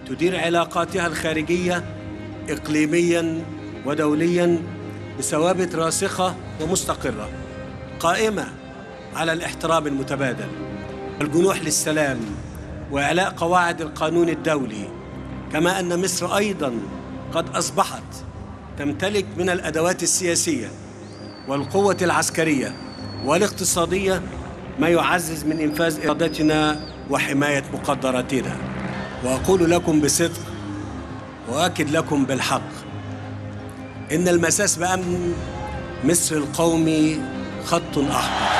تدير علاقاتها الخارجية إقليميا ودوليا بثوابت راسخة ومستقرة قائمة على الاحترام المتبادل الجنوح للسلام وإعلاء قواعد القانون الدولي كما أن مصر أيضا قد أصبحت تمتلك من الأدوات السياسية والقوة العسكرية والاقتصادية ما يعزز من إنفاذ إرادتنا وحماية مقدراتنا وأقول لكم بصدق وأكد لكم بالحق إن المساس بأمن مصر القومي خط أحمر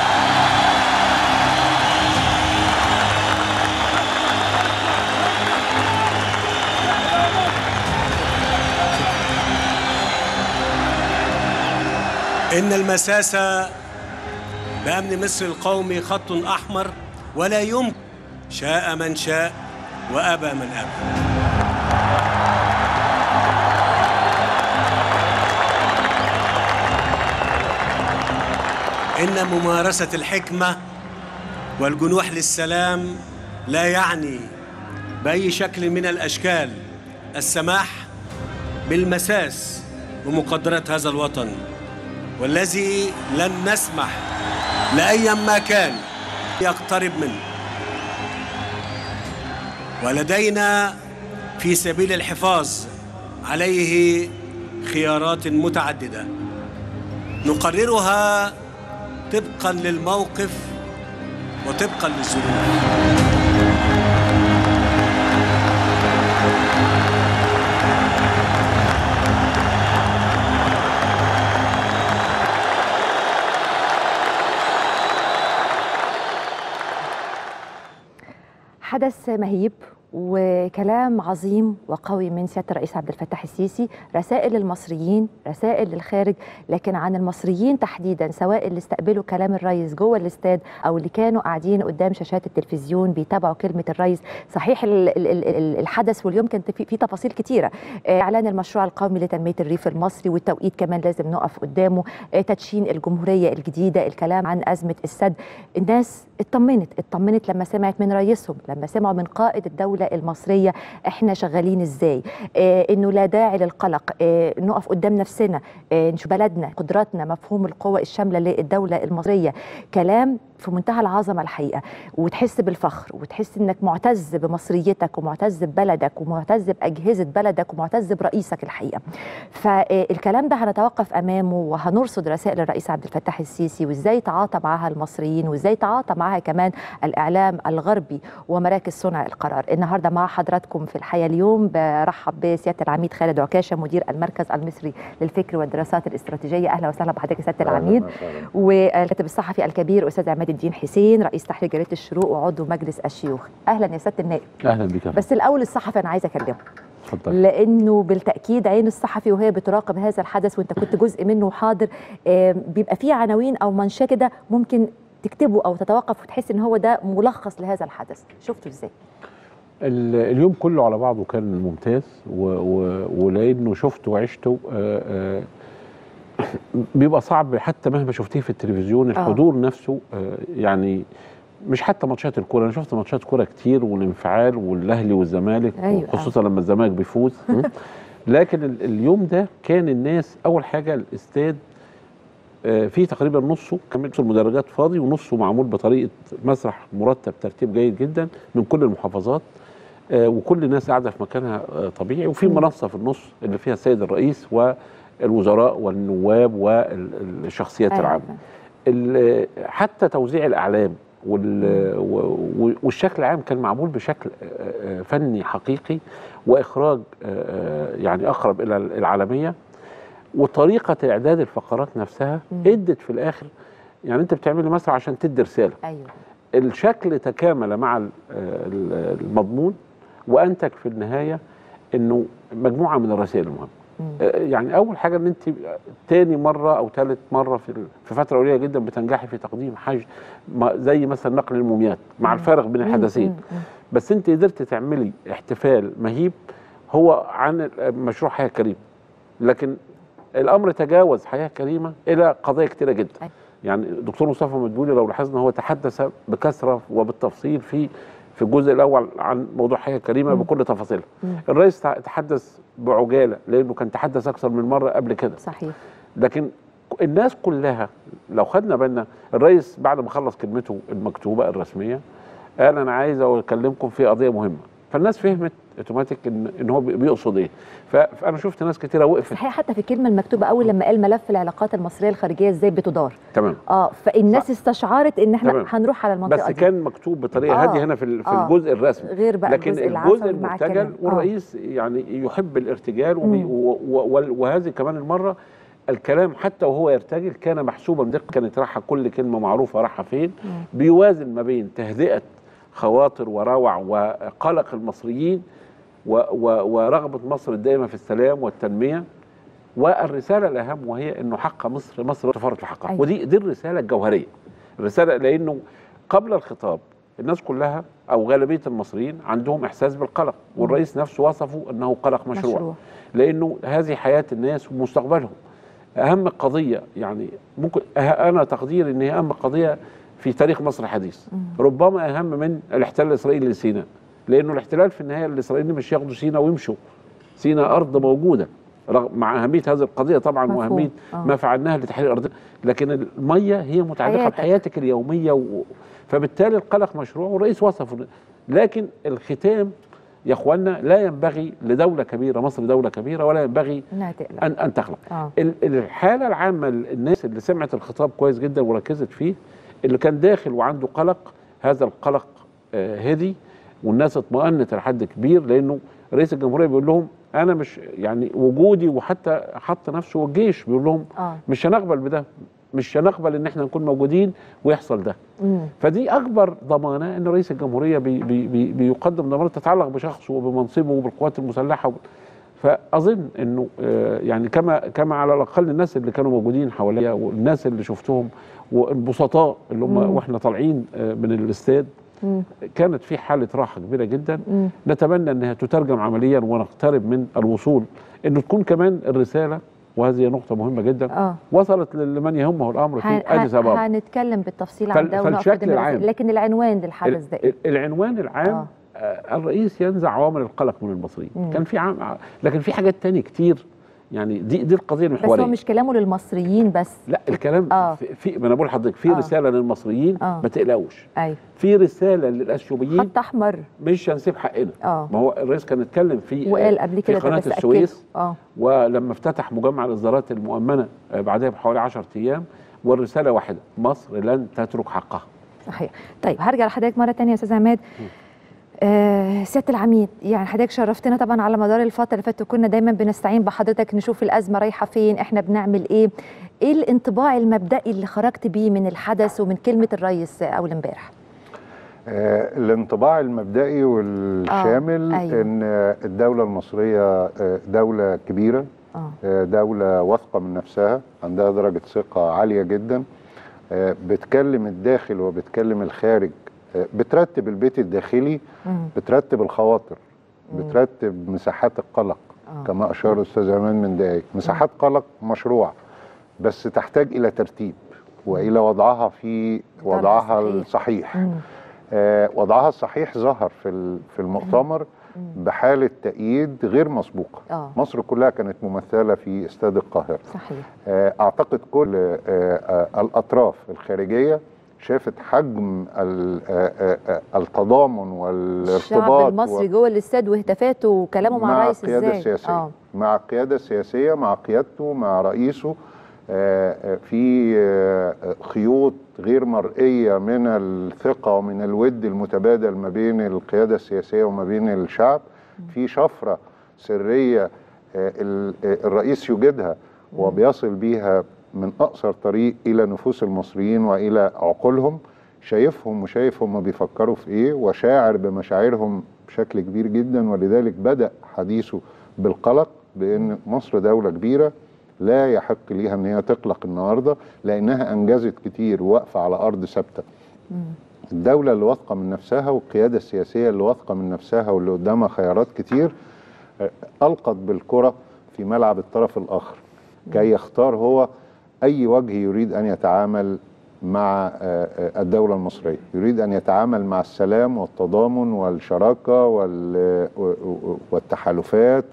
إن المساس بأمن مصر القومي خط أحمر ولا يمكن شاء من شاء وأبى من أبى إن ممارسة الحكمة والجنوح للسلام لا يعني بأي شكل من الأشكال السماح بالمساس بمقدرات هذا الوطن والذي لن نسمح لأيا ما كان يقترب منه ولدينا في سبيل الحفاظ عليه خيارات متعددة نقررها طبقا للموقف وطبقا للظروف حدث مهيب وكلام عظيم وقوي من سياده الرئيس عبد الفتاح السيسي رسائل للمصريين رسائل للخارج لكن عن المصريين تحديدا سواء اللي استقبلوا كلام الرئيس جوه الاستاد او اللي كانوا قاعدين قدام شاشات التلفزيون بيتابعوا كلمه الرئيس صحيح ال- ال- ال- الحدث واليوم كانت في في تفاصيل كتيره آه، اعلان المشروع القومي لتنميه الريف المصري والتوقيت كمان لازم نقف قدامه آه، تدشين الجمهوريه الجديده الكلام عن ازمه السد الناس اطمنت اطمنت لما سمعت من رئيسهم لما سمعوا من قائد الدوله المصريه احنا شغالين ازاي آه انه لا داعي للقلق آه نقف قدام نفسنا آه نشوف بلدنا قدراتنا مفهوم القوه الشامله للدوله المصريه كلام في منتهى العظمه الحقيقه وتحس بالفخر وتحس انك معتز بمصريتك ومعتز ببلدك ومعتز باجهزه بلدك ومعتز برئيسك الحقيقه فالكلام ده هنتوقف امامه وهنرصد رسائل الرئيس عبد الفتاح السيسي وازاي تعاطى معها المصريين وازاي تعاطى معها كمان الاعلام الغربي ومراكز صنع القرار النهارده مع حضراتكم في الحياه اليوم برحب بسياده العميد خالد عكاشه مدير المركز المصري للفكر والدراسات الاستراتيجيه اهلا وسهلا بحضرتك يا سياده العميد والكاتب الصحفي الكبير استاذ عماد الدين حسين رئيس تحرير جريده الشروق وعضو مجلس الشيوخ اهلا يا سياده النائب اهلا بك بس الاول الصحفي انا عايزه اكلمه اتفضل لانه بالتاكيد عين الصحفي وهي بتراقب هذا الحدث وانت كنت جزء منه حاضر آم، بيبقى فيه عناوين او منشاه كده ممكن تكتبه او تتوقف وتحس ان هو ده ملخص لهذا الحدث شفته ازاي ال- اليوم كله على بعضه كان ممتاز و و ولانه شفته وعشته آه، آه، بيبقى صعب حتى مهما شفتيه في التلفزيون الحضور نفسه آه، يعني مش حتى ماتشات الكوره انا شفت ماتشات كوره كتير والانفعال والاهلي والزمالك أيوة. خصوصا لما الزمالك بيفوز م? لكن ال- اليوم ده كان الناس اول حاجه الاستاد آه، فيه تقريبا نصه كمان نص المدرجات فاضي ونصه معمول بطريقه مسرح مرتب ترتيب جيد جدا من كل المحافظات آه، وكل الناس قاعده في مكانها آه، طبيعي وفي منصه في النص اللي فيها السيد الرئيس والوزراء والنواب والشخصيات أيوة. العامه ال- حتى توزيع الاعلام وال- و- و- والشكل العام كان معمول بشكل آه، آه، فني حقيقي واخراج آه، آه، يعني اقرب الى العالميه وطريقه اعداد الفقرات نفسها مم. ادت في الاخر يعني انت بتعملي مسرح عشان تدي رساله ايوه الشكل تكامل مع ال- ال- المضمون وانتج في النهايه انه مجموعه من الرسائل المهمه مم. آه، يعني اول حاجه ان انت تاني مره او ثالث مره في ال- في فتره قليله جدا بتنجحي في تقديم حاجه ما- زي مثلا نقل الموميات مع الفارق بين الحدثين مم. مم. بس انت قدرت تعملي احتفال مهيب هو عن مشروع حياه كريمه لكن الامر تجاوز حياه كريمه الى قضايا كتيره جدا أي. يعني الدكتور مصطفى مدبولي لو لاحظنا هو تحدث بكثره وبالتفصيل في في الجزء الاول عن موضوع حياه كريمه مم. بكل تفاصيلها مم. الرئيس تع- تحدث بعجاله لانه كان تحدث اكثر من مره قبل كده صحيح لكن الناس كلها لو خدنا بالنا الرئيس بعد ما خلص كلمته المكتوبه الرسميه قال انا عايز اكلمكم في قضيه مهمه فالناس فهمت اوتوماتيك ان ان هو بي- بيقصد ايه ف- فانا شفت ناس كتيره وقفت صحيح حتى في الكلمه المكتوبه اول لما قال ملف العلاقات المصريه الخارجيه ازاي بتدار تمام اه فالناس استشعرت ان احنا تمام. هنروح على المنطقه بس دي كان مكتوب بطريقه آه. هاديه هنا في ال- في آه. الجزء الرسمي غير بقى لكن الجزء الجزء العفوي مع المرتجل الكلام. آه. والرئيس يعني يحب الارتجال وبي مم. و و و وهذه كمان المره الكلام حتى وهو يرتجل كان محسوبا بدقه كانت رايحه كل كلمه معروفه رايحه فين مم. بيوازن ما بين تهدئه خواطر وروع وقلق المصريين و و ورغبه مصر الدائمه في السلام والتنميه والرساله الاهم وهي انه حق مصر مصر تفرط في حقها أيوة. ودي دي الرساله الجوهريه الرساله لانه قبل الخطاب الناس كلها او غالبيه المصريين عندهم احساس بالقلق والرئيس نفسه وصفه انه قلق مشروع, مشروع. لانه هذه حياه الناس ومستقبلهم اهم قضيه يعني ممكن أه- انا تقديري ان هي اهم قضيه في تاريخ مصر الحديث ربما اهم من الاحتلال الاسرائيلي لسيناء لانه الاحتلال في النهايه الاسرائيليين مش ياخدوا سيناء ويمشوا سيناء ارض موجوده رغم مع اهميه هذه القضيه طبعا مفهوم. واهميه آه. ما فعلناه لتحرير ارضنا لكن الميه هي متعلقه حياتك. بحياتك اليوميه و... فبالتالي القلق مشروع والرئيس وصفه لكن الختام يا اخوانا لا ينبغي لدوله كبيره مصر دوله كبيره ولا ينبغي انها تقلق ان ان تخلق اه ال- الحاله العامه الناس اللي سمعت الخطاب كويس جدا وركزت فيه اللي كان داخل وعنده قلق هذا القلق آه، هدي والناس اطمأنت لحد كبير لانه رئيس الجمهوريه بيقول لهم انا مش يعني وجودي وحتى حط نفسه والجيش بيقول لهم اه مش هنقبل بده مش هنقبل ان احنا نكون موجودين ويحصل ده مم. فدي اكبر ضمانه ان رئيس الجمهوريه بي بي بي بيقدم ضمانات تتعلق بشخصه وبمنصبه وبالقوات المسلحه وب... فاظن انه آه، يعني كما كما على الاقل الناس اللي كانوا موجودين حواليا والناس اللي شفتهم والبسطاء اللي هم مم. واحنا طالعين آه، من الاستاد مم. كانت في حاله راحه كبيره جدا مم. نتمنى انها تترجم عمليا ونقترب من الوصول انه تكون كمان الرساله وهذه نقطه مهمه جدا اه 20 لمن يهمه الامر في هن- اديس هن- ابابا هنتكلم بالتفصيل عن فال- ده ونقف فالشكل قدام الرئيس. العام. لكن العنوان للحدث ده ال- ايه؟ العنوان العام آه. آه. الرئيس ينزع عوامل القلق من المصريين مم. كان في عام لكن في حاجات تانية كتير يعني دي دي القضيه بس هو المحوريه مش كلامه للمصريين بس لا الكلام آه. في, في ما انا بقول لحضرتك في آه. رساله للمصريين آه. ما تقلقوش ايوه في رساله للاثيوبيين خط احمر مش هنسيب حقنا اه ما هو الرئيس كان اتكلم في وقال قبل كده في ده قناه بس أكده. السويس اه ولما افتتح مجمع الاصدارات المؤمنه آه، بعدها بحوالي 10 ايام والرساله واحده مصر لن تترك حقها صحيح طيب هرجع لحضرتك مره تانية يا استاذ عماد آه سياده العميد يعني حضرتك شرفتنا طبعا على مدار الفتره اللي فاتت كنا دايما بنستعين بحضرتك نشوف الازمه رايحه فين احنا بنعمل ايه ايه الانطباع المبدئي اللي خرجت بيه من الحدث ومن كلمه الرئيس اول امبارح آه، الانطباع المبدئي والشامل آه، أيوة. ان الدولة المصرية آه، دولة كبيرة اه آه، دولة واثقة من نفسها عندها درجة ثقة عالية جدا آه، بتكلم الداخل وبتكلم الخارج آه، بترتب البيت الداخلي مم. بترتب الخواطر مم. بترتب مساحات القلق آه. كما أشار الأستاذ عمان من دقائق مساحات قلق مشروع بس تحتاج إلى ترتيب وإلى وضعها في وضعها صحيح. الصحيح مم. آه، وضعها الصحيح ظهر في ال- في المؤتمر بحاله تأييد غير مسبوقه اه مصر كلها كانت ممثله في استاد القاهره صحيح آه، اعتقد كل آه، آه، الاطراف الخارجيه شافت حجم ال- آه، آه، آه، التضامن والارتباط الشعب المصري جوه الاستاد واهتافاته وكلامه مع, الرئيس القياده ازاي السياسيه اه مع القياده السياسيه مع قيادته مع رئيسه آه، آه، في آه، آه، خيوط غير مرئيه من الثقه ومن الود المتبادل ما بين القياده السياسيه وما بين الشعب في شفره سريه آه، ال- آه، الرئيس يوجدها وبيصل بيها من اقصر طريق الى نفوس المصريين والى عقولهم شايفهم وشايف هم بيفكروا في ايه وشاعر بمشاعرهم بشكل كبير جدا ولذلك بدا حديثه بالقلق بان مصر دوله كبيره لا يحق ليها ان هي تقلق النهارده لانها انجزت كتير واقفه على ارض ثابته الدولة اللي واثقة من نفسها والقيادة السياسية اللي واثقة من نفسها واللي قدامها خيارات كتير آه، ألقت بالكرة في ملعب الطرف الآخر كي يختار هو أي وجه يريد أن يتعامل مع آه، آه، الدولة المصرية يريد أن يتعامل مع السلام والتضامن والشراكة وال- و- و- والتحالفات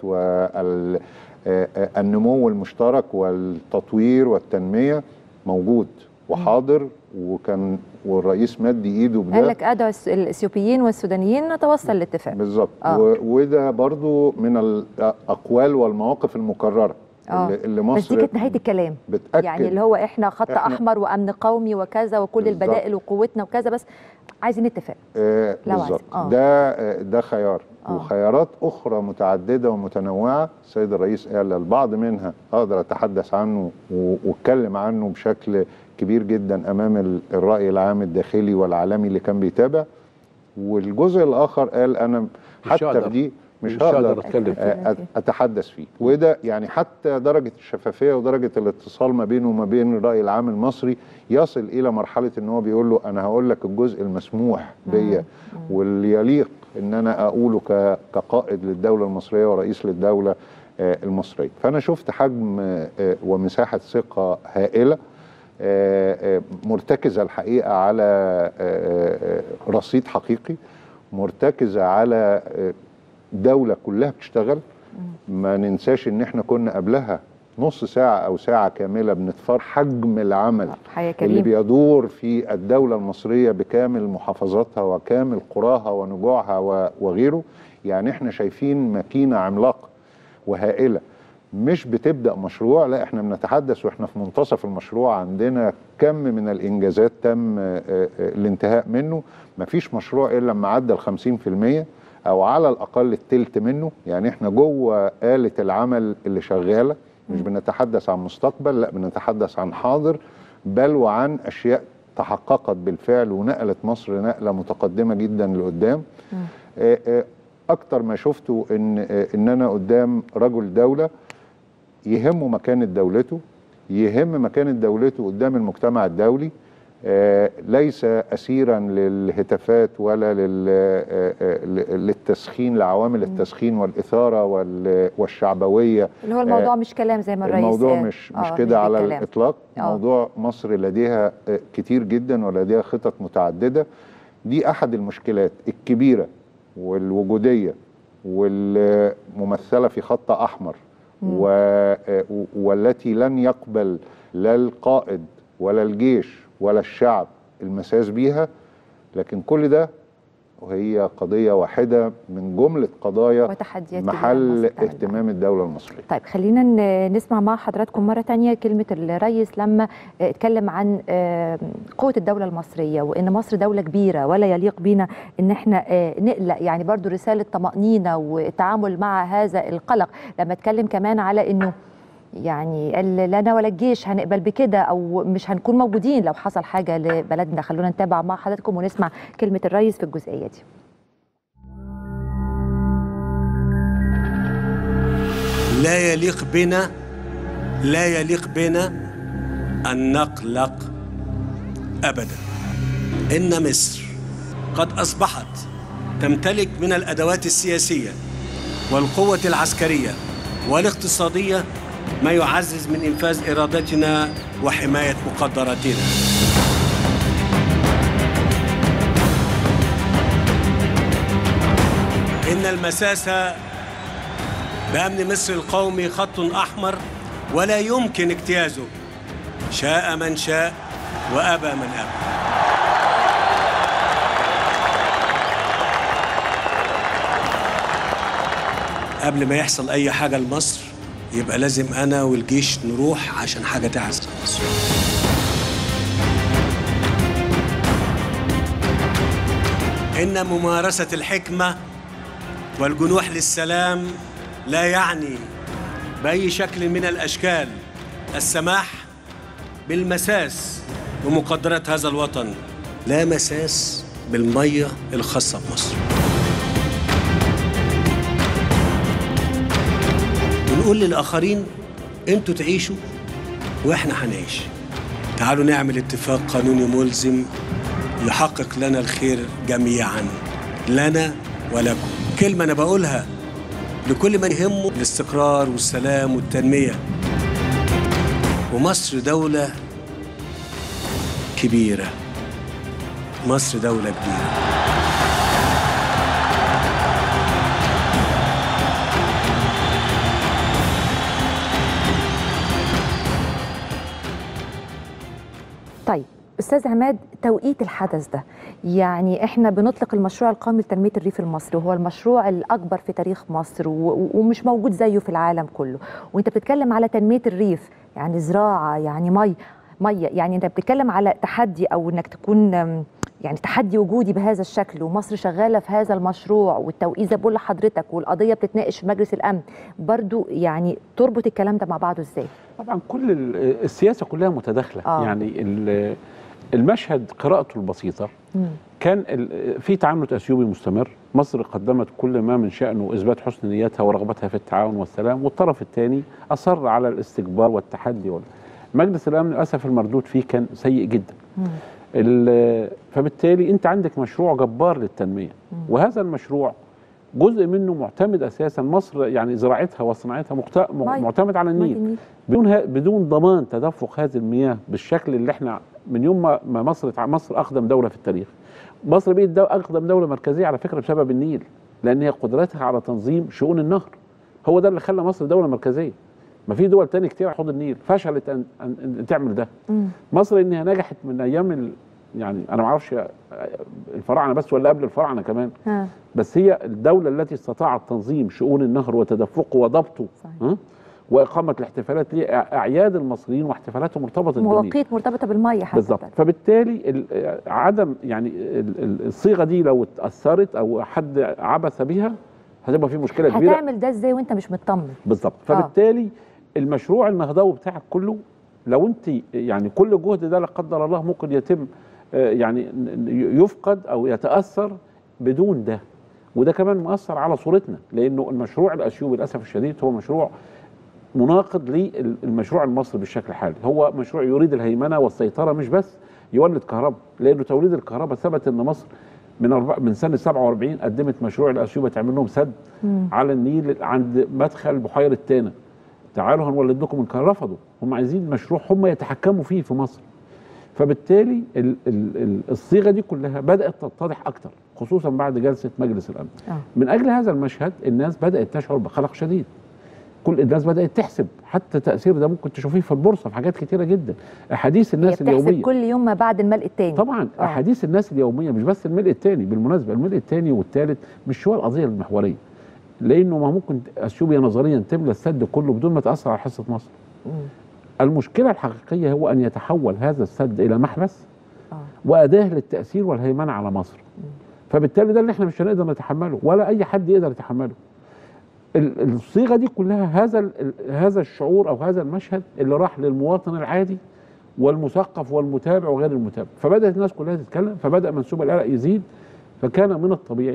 والنمو المشترك والتطوير والتنمية موجود وحاضر وكان والرئيس مد ايده بده قال لك ادعو الس- الاثيوبيين والسودانيين نتوصل لاتفاق بالظبط آه. و- وده برضو من الاقوال والمواقف المكرره آه. اللي, اللي بس دي مصر كانت نهايه الكلام بتاكد يعني اللي هو احنا خط إحنا- احمر وامن قومي وكذا وكل بالظبط. البدائل وقوتنا وكذا بس عايزين اتفاق آه لو بالظبط عايز- آه. ده آه ده خيار آه. وخيارات اخرى متعدده ومتنوعه السيد الرئيس قال البعض منها اقدر اتحدث عنه و- واتكلم عنه بشكل كبير جدا امام ال- الراي العام الداخلي والعالمي اللي كان بيتابع والجزء الاخر قال انا مش حتى هقدر. في دي مش, مش هقدر هقدر اتكلم آه، أت- اتحدث فيه وده يعني حتى درجه الشفافيه ودرجه الاتصال ما بينه وما بين الراي العام المصري يصل الى مرحله ان هو بيقول له انا هقول لك الجزء المسموح بيا واللي يليق ان انا اقوله ك- كقائد للدوله المصريه ورئيس للدوله آه، المصريه فانا شفت حجم آه، ومساحه ثقه هائله آه، آه، مرتكزه الحقيقه على آه، آه، رصيد حقيقي مرتكزه على آه، دوله كلها بتشتغل ما ننساش ان احنا كنا قبلها نص ساعه او ساعه كامله بنتفرج حجم العمل حياه اللي كريم بيدور في الدولة المصرية بكامل محافظاتها وكامل قراها ونجوعها و- وغيره يعني احنا شايفين ماكينة عملاقة وهائلة مش بتبدأ مشروع لا احنا بنتحدث واحنا في منتصف المشروع عندنا كم من الانجازات تم آه، آه، الانتهاء منه مفيش مشروع الا لما عدى ال 50% او على الاقل التلت منه يعني احنا جوه آلة العمل اللي شغالة مش بنتحدث عن مستقبل لا بنتحدث عن حاضر بل وعن اشياء تحققت بالفعل ونقلت مصر نقله متقدمه جدا لقدام آه، آه، اكتر ما شفته ان آه، ان انا قدام رجل دوله يهمه مكانه دولته يهم مكانه دولته قدام المجتمع الدولي آه، ليس اسيرا للهتافات ولا لل- آه، آه، للتسخين لعوامل التسخين والاثاره وال- والشعبويه اللي هو الموضوع مش كلام زي ما الرئيس الموضوع قال. مش مش آه، كده على بالكلام. الاطلاق آه. موضوع مصر لديها آه، كتير جدا ولديها خطط متعدده دي احد المشكلات الكبيره والوجوديه والممثله في خط احمر و... آه، والتي لن يقبل لا القائد ولا الجيش ولا الشعب المساس بيها لكن كل ده وهي قضيه واحده من جمله قضايا وتحديات كبيرة محل مصر بتعمل معاها. اهتمام الدوله المصريه طيب خلينا ن- نسمع مع حضراتكم مرة تانية كلمة الرئيس لما آه، اتكلم عن آه، قوة الدولة المصرية وإن مصر دولة كبيرة ولا يليق بينا إن احنا آه، نقلق يعني برضو رسالة طمأنينة والتعامل مع هذا القلق لما اتكلم كمان على إنه يعني قال لا انا ولا الجيش هنقبل بكده او مش هنكون موجودين لو حصل حاجه لبلدنا خلونا نتابع مع حضراتكم ونسمع كلمه الرئيس في الجزئيه دي لا يليق بنا لا يليق بنا أن نقلق أبدا إن مصر قد أصبحت تمتلك من الأدوات السياسية والقوة العسكرية والاقتصادية ما يعزز من إنفاذ إرادتنا وحماية مقدراتنا إن المساس بأمن مصر القومي خط أحمر ولا يمكن اجتيازه شاء من شاء وأبى من أبى قبل ما يحصل أي حاجة لمصر يبقى لازم أنا والجيش نروح عشان حاجة تحصل مصر إن ممارسة الحكمة والجنوح للسلام لا يعني بأي شكل من الأشكال السماح بالمساس بمقدرات هذا الوطن لا مساس بالمية الخاصة بمصر ونقول للآخرين انتوا تعيشوا واحنا هنعيش تعالوا نعمل اتفاق قانوني ملزم يحقق لنا الخير جميعا لنا ولكم كلمة أنا بقولها لكل من يهمه الاستقرار والسلام والتنمية ومصر دولة كبيرة مصر دولة كبيرة طيب استاذ عماد توقيت الحدث ده يعني احنا بنطلق المشروع القومي لتنميه الريف المصري وهو المشروع الاكبر في تاريخ مصر و- و- ومش موجود زيه في العالم كله وانت بتتكلم على تنميه الريف يعني زراعه يعني مي ميه يعني انت بتتكلم على تحدي او انك تكون أم، يعني تحدي وجودي بهذا الشكل ومصر شغاله في هذا المشروع والتوقيت زي ما بقول لحضرتك والقضيه بتتناقش في مجلس الامن برضو يعني تربط الكلام ده مع بعضه ازاي؟ طبعا كل ال- السياسه كلها متداخله آه. يعني ال- المشهد قراءته البسيطه مم. كان ال- في تعنت اثيوبي مستمر مصر قدمت كل ما من شانه اثبات حسن نيتها ورغبتها في التعاون والسلام والطرف الثاني اصر على الاستكبار والتحدي وال- مجلس الامن للاسف المردود فيه كان سيء جدا مم. ال- فبالتالي انت عندك مشروع جبار للتنميه وهذا المشروع جزء منه معتمد اساسا مصر يعني زراعتها وصناعتها مقت- مية. معتمد على مية النيل النيل. بدون ه- بدون ضمان تدفق هذه المياه بالشكل اللي احنا من يوم ما ما مصر تع- مصر اقدم دوله في التاريخ مصر بقت دو اقدم دوله مركزيه على فكره بسبب النيل لان هي قدرتها على تنظيم شؤون النهر هو ده اللي خلى مصر دوله مركزيه ما في دول تاني كتير على حوض النيل فشلت ان, أن, أن تعمل ده مم. مصر انها نجحت من ايام ال... يعني انا ما اعرفش الفراعنه بس ولا قبل الفراعنه كمان ها بس هي الدولة التي استطاعت تنظيم شؤون النهر وتدفقه وضبطه صحيح. ها؟ وإقامة الاحتفالات ليه أعياد المصريين واحتفالاتهم مرتبطة بالنيل مواقيت مرتبطه بالميه حتى بالظبط فبالتالي ال- عدم يعني ال- ال- الصيغة دي لو اتأثرت أو حد عبث بها هتبقى في مشكلة كبيرة هتعمل ده ازاي وانت مش مطمن بالظبط فبالتالي المشروع النهضوي بتاعك كله لو انت يعني كل جهد ده لا قدر الله ممكن يتم آه، يعني ن- ن- يفقد او يتاثر بدون ده وده كمان مؤثر على صورتنا لانه المشروع الاثيوبي للاسف الشديد هو مشروع مناقض للمشروع المصري بالشكل الحالي هو مشروع يريد الهيمنه والسيطره مش بس يولد كهرباء لانه توليد الكهرباء ثبت ان مصر من أربع من سنه 47 قدمت مشروع الاثيوبي تعمل لهم سد مم. على النيل عند مدخل بحيره تانا تعالوا هنولد لكم الكهرباء رفضوا هم عايزين مشروع هم يتحكموا فيه في مصر فبالتالي ال ال ال الصيغه دي كلها بدات تتضح اكتر خصوصا بعد جلسه مجلس الامن آه. من اجل هذا المشهد الناس بدات تشعر بقلق شديد كل الناس بدات تحسب حتى تاثير ده ممكن تشوفيه في البورصه في حاجات كتيره جدا احاديث هي الناس بتحسب اليوميه كل يوم ما بعد الملء التاني طبعا آه. احاديث الناس اليوميه مش بس الملء الثاني بالمناسبه الملء الثاني والثالث مش هو القضيه المحوريه لانه ما ممكن اثيوبيا نظريا تملى السد كله بدون ما تاثر على حصه مصر مم. المشكله الحقيقيه هو ان يتحول هذا السد الى محبس آه. واداه للتاثير والهيمنه على مصر فبالتالي ده اللي احنا مش هنقدر نتحمله ولا اي حد يقدر يتحمله ال- الصيغه دي كلها هذا ال- ال- هذا الشعور او هذا المشهد اللي راح للمواطن العادي والمثقف والمتابع وغير المتابع فبدات الناس كلها تتكلم فبدا منسوب القلق يزيد فكان من الطبيعي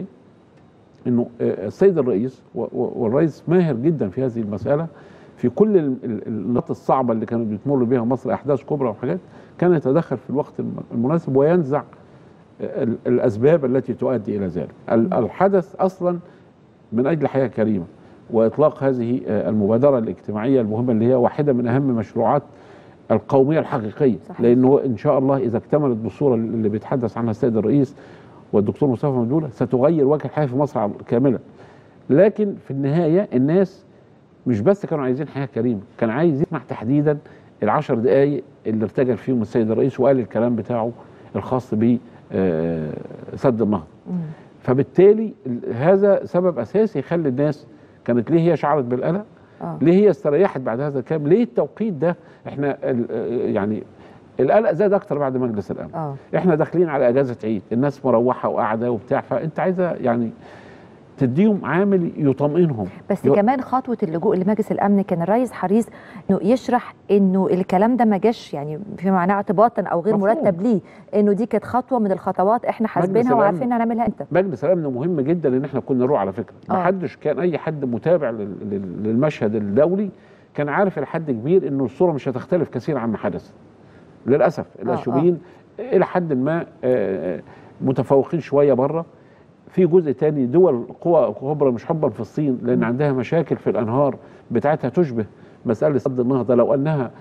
انه آه، السيد الرئيس و- و- والرئيس ماهر جدا في هذه المساله في كل ال- ال- النقط الصعبه اللي كانت بتمر بها مصر احداث كبرى وحاجات كان يتدخل في الوقت الم- المناسب وينزع ال- الاسباب التي تؤدي الى ذلك ال- الحدث اصلا من اجل حياه كريمه واطلاق هذه آه، المبادره الاجتماعيه المهمه اللي هي واحده من اهم مشروعات القوميه الحقيقيه صحيح. لانه ان شاء الله اذا اكتملت بالصوره اللي بيتحدث عنها السيد الرئيس والدكتور مصطفى مدوله ستغير وجه الحياه في مصر عم- كاملا لكن في النهايه الناس مش بس كانوا عايزين حياه كريمه كان عايز يسمع تحديدا العشر دقائق اللي ارتجل فيهم السيد الرئيس وقال الكلام بتاعه الخاص ب آه، سد النهضه مم. فبالتالي ال- هذا سبب اساسي يخلي الناس كانت ليه هي شعرت بالقلق آه. ليه هي استريحت بعد هذا الكلام ليه التوقيت ده احنا ال- يعني القلق زاد اكتر بعد مجلس الامن اه احنا داخلين على اجازه عيد الناس مروحه وقاعده وبتاع فانت عايزه يعني تديهم عامل يطمئنهم بس يو- كمان خطوه اللجوء لمجلس الامن كان الرئيس حريص انه يشرح انه الكلام ده ما جاش يعني في معناه اعتباطا او غير مفهوم. مرتب ليه انه دي كانت خطوه من الخطوات احنا حاسبينها الأمن. وعارفين هنعملها امتى مجلس الامن مهم جدا ان احنا كنا نروح على فكره آه. ما حدش كان اي حد متابع لل- لل- للمشهد الدولي كان عارف الى حد كبير انه الصوره مش هتختلف كثير عما حدث للاسف الاثيوبيين الى حد ما آه، متفوقين شويه بره في جزء تاني دول قوى كبرى مش حبا في الصين لان عندها مشاكل في الانهار بتاعتها تشبه مساله سد النهضه لو انها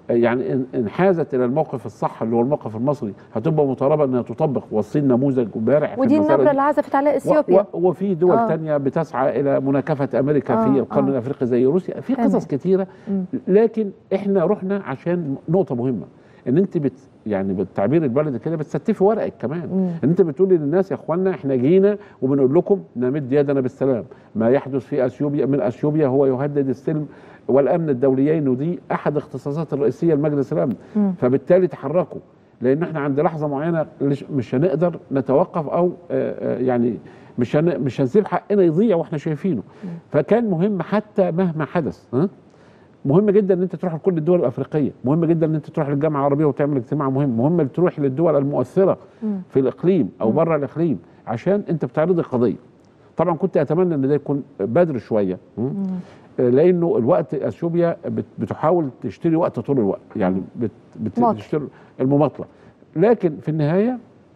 يعني إن انحازت الى الموقف الصح اللي هو الموقف المصري هتبقى مطالبه انها تطبق والصين نموذج امبارح في ودي المسألة النبره دي. اللي عزفت عليها و- اثيوبيا و- وفي دول آه. آه. تانية بتسعى الى مناكفه امريكا آه، في القرن آه. الافريقي زي روسيا في تمام. قصص كتيره مم. لكن احنا رحنا عشان نقطه مهمه ان انت بت يعني بالتعبير البلدي كده بتستفي ورقك كمان مم. ان انت بتقولي للناس يا اخوانا احنا جينا وبنقول لكم نمد يدنا بالسلام ما يحدث في اثيوبيا من اثيوبيا هو يهدد السلم والامن الدوليين ودي احد اختصاصات الرئيسيه لمجلس الامن مم. فبالتالي تحركوا لان احنا عند لحظه معينه لش- مش هنقدر نتوقف او آه، آه، يعني مش هن مش هنسيب حقنا يضيع واحنا شايفينه فكان مهم حتى مهما حدث ها مهم جدا ان انت تروح لكل الدول الافريقيه مهم جدا ان انت تروح للجامعه العربيه وتعمل اجتماع مهم مهم إن تروح للدول المؤثره مم. في الاقليم او بره الاقليم عشان انت بتعرض القضيه طبعا كنت اتمنى ان ده يكون بدري شويه م? مم. لانه الوقت اثيوبيا بت- بتحاول تشتري وقت طول الوقت يعني بت بت ماطل. بتشتري المماطله لكن في النهايه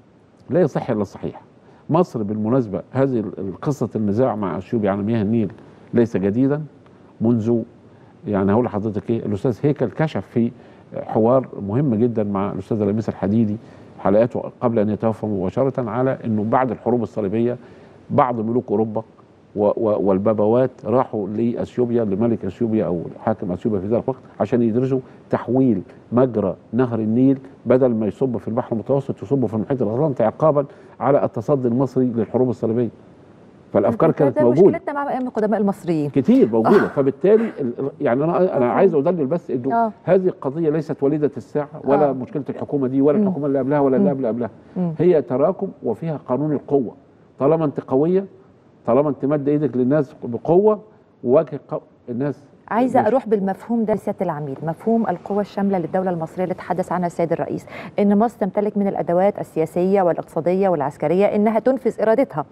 لا يصح الا الصحيح مصر بالمناسبه هذه ال- قصه النزاع مع اثيوبيا على مياه النيل ليس جديدا منذ يعني هقول لحضرتك ايه الاستاذ هيكل كشف في حوار مهم جدا مع الاستاذ لميس الحديدي حلقاته قبل ان يتوفى مباشره على انه بعد الحروب الصليبيه بعض ملوك اوروبا و- و- والبابوات راحوا لاثيوبيا لملك اثيوبيا او حاكم اثيوبيا في ذلك الوقت عشان يدرسوا تحويل مجرى نهر النيل بدل ما يصب في البحر المتوسط يصب في المحيط الاطلنطي عقابا على التصدي المصري للحروب الصليبيه فالافكار كانت ده موجوده مشكلتنا مع ايام القدماء المصريين كتير موجوده فبالتالي ال- ال- يعني انا انا عايز ادلل بس انه آه. هذه القضيه ليست وليده الساعه ولا آه. مشكله الحكومه دي ولا مم. الحكومه اللي قبلها ولا اللي مم. قبل قبلها مم. هي تراكم وفيها قانون القوه طالما انت قويه طالما انت مد ايدك للناس بقوه وواجه قو... الناس عايزه مش- اروح بالمفهوم ده لسياده العميد مفهوم القوى الشامله للدوله المصريه اللي تحدث عنها السيد الرئيس ان مصر تمتلك من الادوات السياسيه والاقتصاديه والعسكريه انها تنفذ ارادتها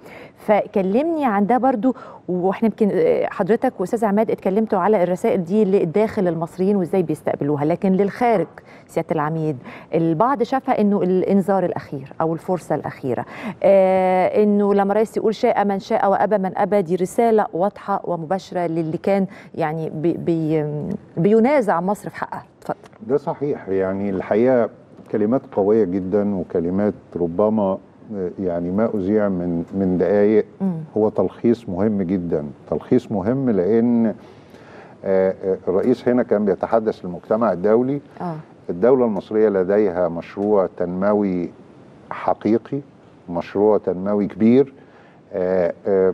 فكلمني عن ده برضو واحنا يمكن آه، حضرتك واستاذ عماد اتكلمتوا على الرسائل دي لداخل المصريين وازاي بيستقبلوها لكن للخارج سياده العميد البعض شافها انه الانذار الاخير او الفرصه الاخيره آه انه لما رئيس يقول شاء من شاء وابى من ابى دي رساله واضحه ومباشره للي كان يعني بي بي بينازع مصر في حقها اتفضل ده صحيح يعني الحقيقه كلمات قويه جدا وكلمات ربما آه، يعني ما اذيع من من دقائق مم. هو تلخيص مهم جدا تلخيص مهم لان آه، آه، الرئيس هنا كان بيتحدث للمجتمع الدولي اه الدولة المصرية لديها مشروع تنموي حقيقي مشروع تنموي كبير آه، آه،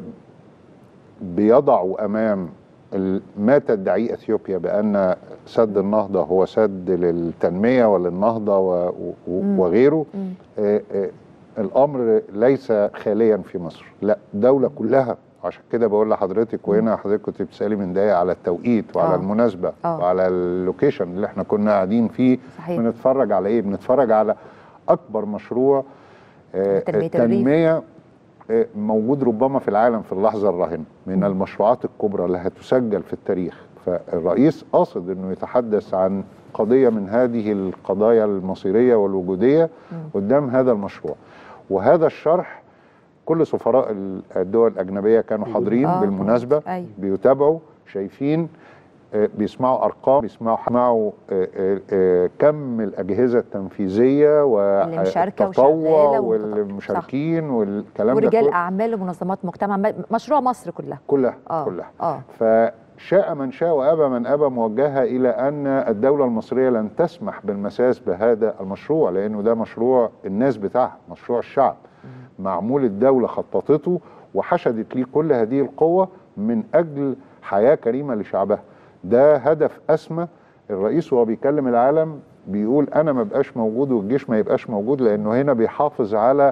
بيضع أمام ال- ما تدعيه أثيوبيا بأن سد النهضة هو سد للتنمية وللنهضة و- و- مم. وغيره مم. آه، آه، الامر ليس خاليا في مصر لا الدوله كلها عشان كده بقول لحضرتك وهنا حضرتك كنت بتسالي من دقايق على التوقيت وعلى آه. المناسبه آه. وعلى اللوكيشن اللي احنا كنا قاعدين فيه صحيح بنتفرج على ايه بنتفرج على اكبر مشروع آه، تنمية الريف. تنميه آه، موجود ربما في العالم في اللحظه الراهنه من المشروعات الكبرى اللي هتسجل في التاريخ فالرئيس قاصد انه يتحدث عن قضيه من هذه القضايا المصيريه والوجوديه قدام هذا المشروع وهذا الشرح كل سفراء ال- الدول الاجنبيه كانوا حاضرين آه. بالمناسبه أيوة. بيتابعوا شايفين آه، بيسمعوا ارقام بيسمعوا بيسمعوا آه، آه، آه، كم الاجهزه التنفيذيه اللي مشاركة والتطوع وشغالة ومتطوعة. والمشاركين والكلام ده ورجال كله اعمال ومنظمات مجتمع م- مشروع مصر كلها كلها اه كلها اه فشاء من شاء وابى من ابى موجهه الى ان الدوله المصريه لن تسمح بالمساس بهذا المشروع لانه ده مشروع الناس بتاعها مشروع الشعب معمول الدوله خططته وحشدت ليه كل هذه القوه من اجل حياه كريمه لشعبها ده هدف اسمى الرئيس وهو بيكلم العالم بيقول انا ما بقاش موجود والجيش ما يبقاش موجود لانه هنا بيحافظ على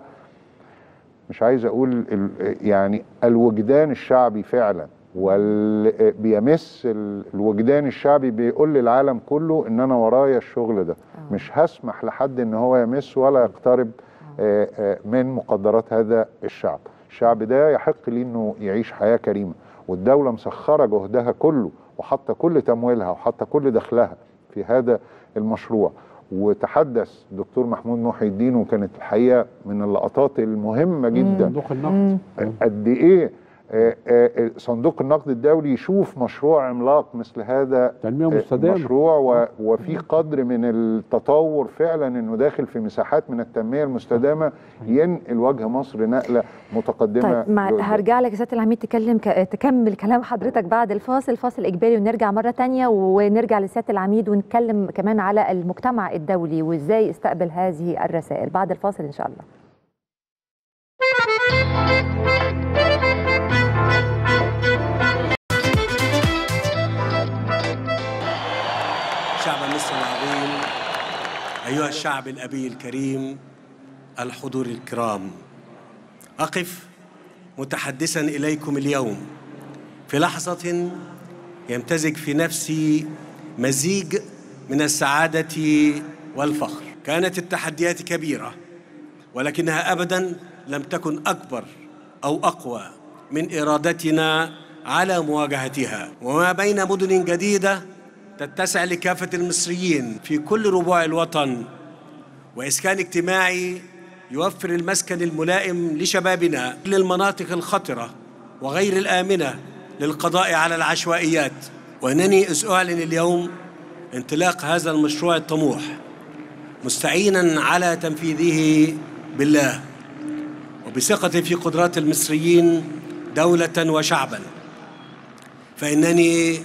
مش عايز اقول ال- يعني الوجدان الشعبي فعلا وال بيمس ال- الوجدان الشعبي بيقول للعالم كله ان انا ورايا الشغل ده آه. مش هسمح لحد ان هو يمس ولا يقترب آه، آه، من مقدرات هذا الشعب الشعب ده يحق ليه انه يعيش حياة كريمة والدولة مسخرة جهدها كله وحاطة كل تمويلها وحاطة كل دخلها في هذا المشروع وتحدث دكتور محمود محي الدين وكانت الحقيقة من اللقطات المهمة جدا صندوق النقد قد ايه آه، آه، صندوق النقد الدولي يشوف مشروع عملاق مثل هذا تنميه آه، مستدامه مشروع و- وفي قدر من التطور فعلا انه داخل في مساحات من التنميه المستدامه ينقل وجه مصر نقله متقدمه طيب مع لقدام. هرجع لك يا سياده العميد تكلم ك... تكمل كلام حضرتك بعد الفاصل فاصل اجباري ونرجع مره تانية ونرجع لسياده العميد ونتكلم كمان على المجتمع الدولي وازاي استقبل هذه الرسائل بعد الفاصل ان شاء الله شعب مصر العظيم أيها الشعب الأبي الكريم الحضور الكرام أقف متحدثا إليكم اليوم في لحظة يمتزج في نفسي مزيج من السعادة والفخر كانت التحديات كبيرة ولكنها أبدا لم تكن أكبر أو أقوى من إرادتنا على مواجهتها وما بين مدن جديدة تتسع لكافة المصريين في كل ربوع الوطن وإسكان اجتماعي يوفر المسكن الملائم لشبابنا للمناطق الخطرة وغير الآمنة للقضاء على العشوائيات وأنني إذ أعلن اليوم انطلاق هذا المشروع الطموح مستعينا على تنفيذه بالله وبثقة في قدرات المصريين دولة وشعبا فإنني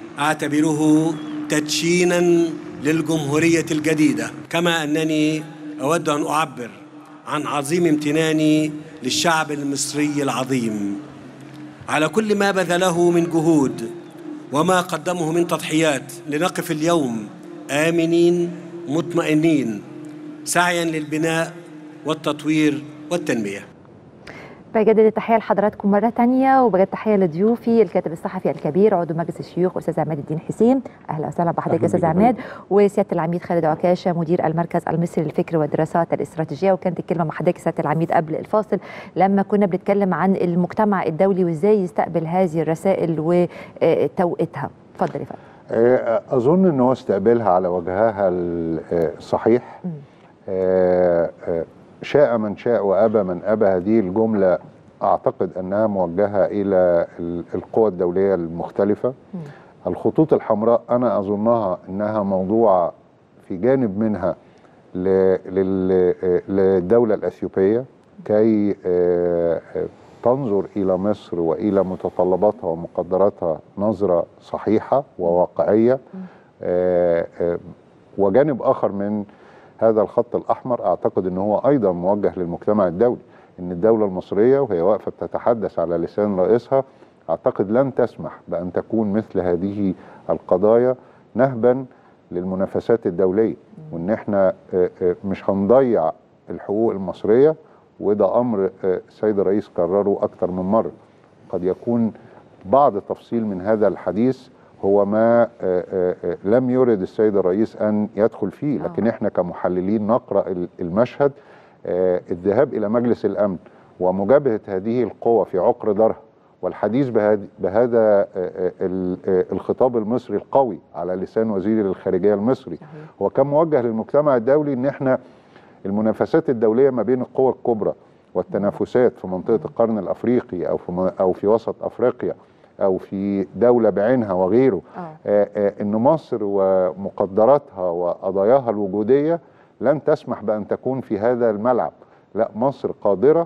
أعتبره تدشينا للجمهورية الجديدة كما أنني أود أن أعبر عن عظيم امتناني للشعب المصري العظيم على كل ما بذله من جهود وما قدمه من تضحيات لنقف اليوم آمنين مطمئنين سعيا للبناء والتطوير والتنميه بجدد التحيه لحضراتكم مره تانية وبجد تحيه لضيوفي الكاتب الصحفي الكبير عضو مجلس الشيوخ استاذ عماد الدين حسين اهلا وسهلا بحضرتك أهلاً استاذ بك يا عماد وسياده العميد خالد عكاشه مدير المركز المصري للفكر والدراسات الاستراتيجيه وكانت الكلمه مع حضرتك سياده العميد قبل الفاصل لما كنا بنتكلم عن المجتمع الدولي وازاي يستقبل هذه الرسائل وتوقيتها اتفضل يا فندم آه، اظن ان هو استقبلها على وجهها الصحيح مم. آه، آه، شاء من شاء وابى من ابى هذه الجمله اعتقد انها موجهه الى ال- القوى الدوليه المختلفه مم. الخطوط الحمراء انا اظنها انها موضوعه في جانب منها ل- لل- آه، للدوله الاثيوبيه كي آه، آه، تنظر الى مصر والى متطلباتها ومقدراتها نظره صحيحه وواقعيه آه، آه، وجانب اخر من هذا الخط الاحمر اعتقد ان هو ايضا موجه للمجتمع الدولي ان الدوله المصريه وهي واقفه بتتحدث على لسان رئيسها اعتقد لن تسمح بان تكون مثل هذه القضايا نهبا للمنافسات الدوليه وان احنا آه، آه، مش هنضيع الحقوق المصريه وده امر آه، السيد الرئيس كرره اكثر من مره قد يكون بعض تفصيل من هذا الحديث هو ما آه، آه، آه، لم يرد السيد الرئيس ان يدخل فيه آه. لكن احنا كمحللين نقرا ال- المشهد آه، الذهاب الى مجلس الامن ومجابهه هذه القوى في عقر دارها والحديث بهذا بهذا آه، آه، ال- آه، الخطاب المصري القوي على لسان وزير الخارجيه المصري صحيح. هو كان موجه للمجتمع الدولي ان احنا المنافسات الدوليه ما بين القوى الكبرى والتنافسات في منطقه القرن الافريقي او في م- او في وسط افريقيا او في دوله بعينها وغيره اه آه، آه، ان مصر ومقدراتها وقضاياها الوجوديه لن تسمح بان تكون في هذا الملعب لا مصر قادره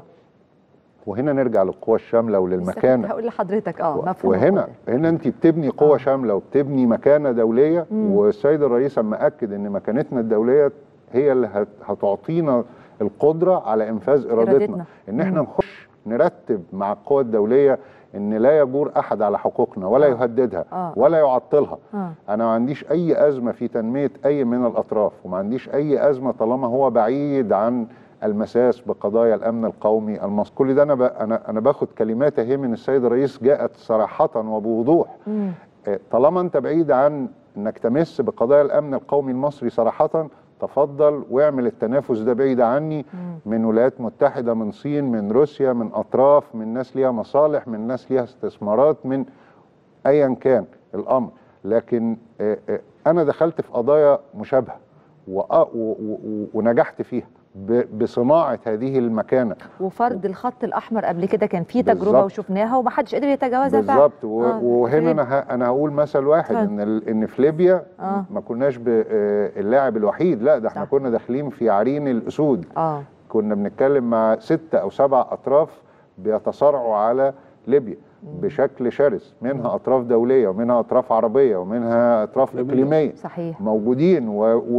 وهنا نرجع للقوى الشامله لسه كنت وللمكانه هقول لحضرتك اه و- مفهوم وهنا القدر. هنا انت بتبني قوة آه. شاملة وبتبني مكانة دولية مم. والسيد الرئيس اما اكد ان مكانتنا الدولية هي اللي هت- هتعطينا القدرة على انفاذ ارادتنا, إرادتنا. ان احنا مم. نخش نرتب مع القوى الدولية ان لا يجور احد على حقوقنا ولا آه. يهددها آه. ولا يعطلها اه انا ما عنديش اي ازمه في تنميه اي من الاطراف وما عنديش اي ازمه طالما هو بعيد عن المساس بقضايا الامن القومي المصري كل ده انا ب... انا انا باخد كلمات اهي من السيد الرئيس جاءت صراحه وبوضوح مم. آه، طالما انت بعيد عن انك تمس بقضايا الامن القومي المصري صراحه تفضل واعمل التنافس ده بعيد عني مم. من ولايات متحده من صين من روسيا من اطراف من ناس ليها مصالح من ناس ليها استثمارات من ايا كان الامر لكن آه، آه، انا دخلت في قضايا مشابهه وأ- و- و- ونجحت فيها ب- بصناعه هذه المكانه وفرض الخط الاحمر قبل كده كان في تجربه بالظبط. وشفناها ومحدش قدر يتجاوزها فعلا بالظبط و- آه، وهنا فين؟ انا ه- انا هقول مثل واحد اتفضل. ان ال- ان في ليبيا آه. ما كناش ب- آه، اللاعب الوحيد لا ده احنا صح. كنا داخلين في عرين الاسود اه كنا بنتكلم مع ستة او سبع اطراف بيتصارعوا على ليبيا بشكل شرس منها اطراف دوليه ومنها اطراف عربيه ومنها اطراف ليبيا. اقليميه صحيح موجودين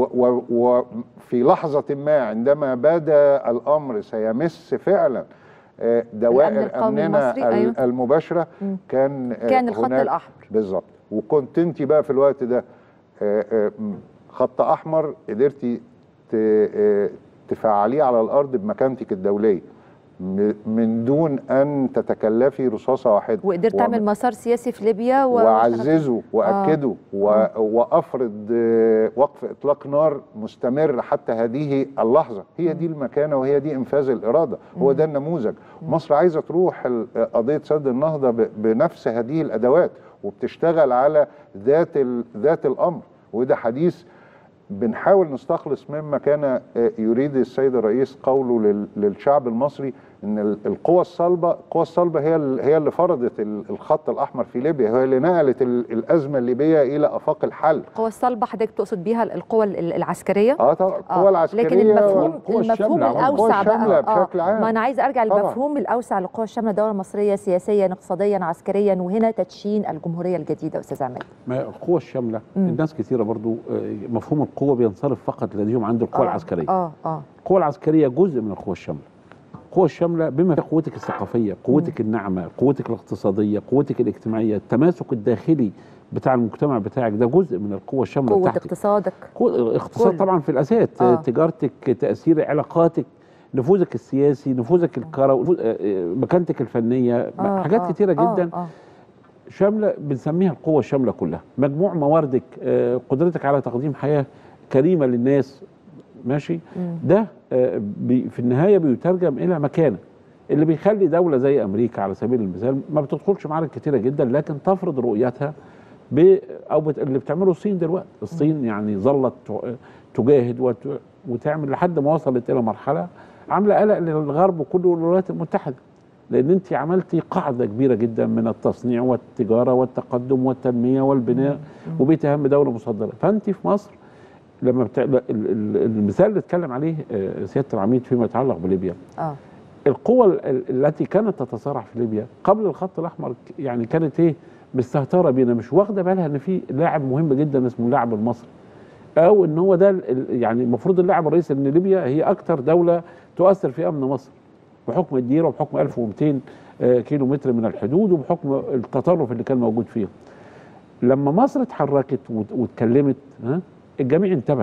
وفي لحظة ما عندما بدا الأمر سيمس فعلا آه، الأمن دوائر القومي أمننا المصري، أيوه. ال- المباشرة مم. كان آه، كان الخط هناك- الأحمر. بالظبط وكنت انت بقى في الوقت ده آه، آه، م- خط أحمر قدرتي ت- آه، تفعليه على الأرض بمكانتك الدولية م- من دون أن تتكلفي رصاصة واحدة وقدرت وم- تعمل مسار سياسي في ليبيا و... واعززه واكده و... وافرض آه، وقف اطلاق نار مستمر حتى هذه اللحظه هي دي المكانه وهي دي انفاذ الاراده هو ده النموذج مصر عايزه تروح ال- قضيه سد النهضه ب... بنفس هذه الادوات وبتشتغل على ذات ال... ذات الامر وده حديث بنحاول نستخلص مما كان آه، يريد السيد الرئيس قوله لل- للشعب المصري ان ال- القوى الصلبه القوى الصلبه هي ال- هي اللي فرضت ال- الخط الاحمر في ليبيا هي اللي نقلت ال- الازمه الليبيه الى افاق الحل القوى الصلبة حضرتك تقصد بيها القوى ال- العسكرية اه طبعا القوى آه، العسكريه لكن المفهوم والقوى المفهوم الشاملة، الاوسع والقوى الشاملة بقى بشكل عام. ما انا عايز ارجع طبعا. للمفهوم الاوسع للقوى الشامله الدوله المصريه سياسيا اقتصاديا عسكريا وهنا تدشين الجمهوريه الجديده استاذ عماد ما القوة الشاملة مم. الناس كثيرة برضو آه، مفهوم القوة بينصرف فقط لديهم عند القوة آه، العسكرية اه اه القوة العسكرية جزء من القوة الشاملة القوة الشاملة بما فيها قوتك الثقافية قوتك الناعمة قوتك الاقتصادية قوتك الاجتماعية التماسك الداخلي بتاع المجتمع بتاعك ده جزء من القوة الشاملة قوه بتاعتك اقتصادك قوة الاقتصاد كله. طبعا في الأساس آه. آه. تجارتك تأثير علاقاتك نفوذك السياسي نفوذك الكروي نفوذ- آه، آه، مكانتك الفنية آه حاجات آه كتيرة آه جدا آه شامله بنسميها القوه الشامله كلها مجموع مواردك آه، قدرتك على تقديم حياه كريمه للناس ماشي مم. ده آه، بي في النهايه بيترجم الى مكانه اللي بيخلي دوله زي امريكا على سبيل المثال ما بتدخلش معارك كتيره جدا لكن تفرض رؤيتها ب او بت... اللي بتعمله الصين دلوقتي الصين يعني ظلت ت- تجاهد وت... وتعمل لحد ما وصلت الى مرحله عامله قلق للغرب وكله والولايات المتحده لان انت عملتي قاعده كبيره جدا من التصنيع والتجاره والتقدم والتنميه والبناء وبقيت اهم دوله مصدره فانت في مصر لما بتع... ال- ال- المثال اللي اتكلم عليه آه، سياده العميد فيما يتعلق بليبيا اه القوى ال- ال- التي كانت تتصارع في ليبيا قبل الخط الاحمر ك- يعني كانت ايه مستهتره بينا مش واخده بالها ان في لاعب مهم جدا اسمه اللاعب المصري او ان هو ده ال- ال- يعني المفروض اللاعب الرئيسي ان ليبيا هي اكثر دوله تؤثر في امن مصر بحكم الديره وبحكم 1200 آه، كيلو متر من الحدود وبحكم التطرف اللي كان موجود فيها لما مصر اتحركت وت- واتكلمت ها الجميع انتبه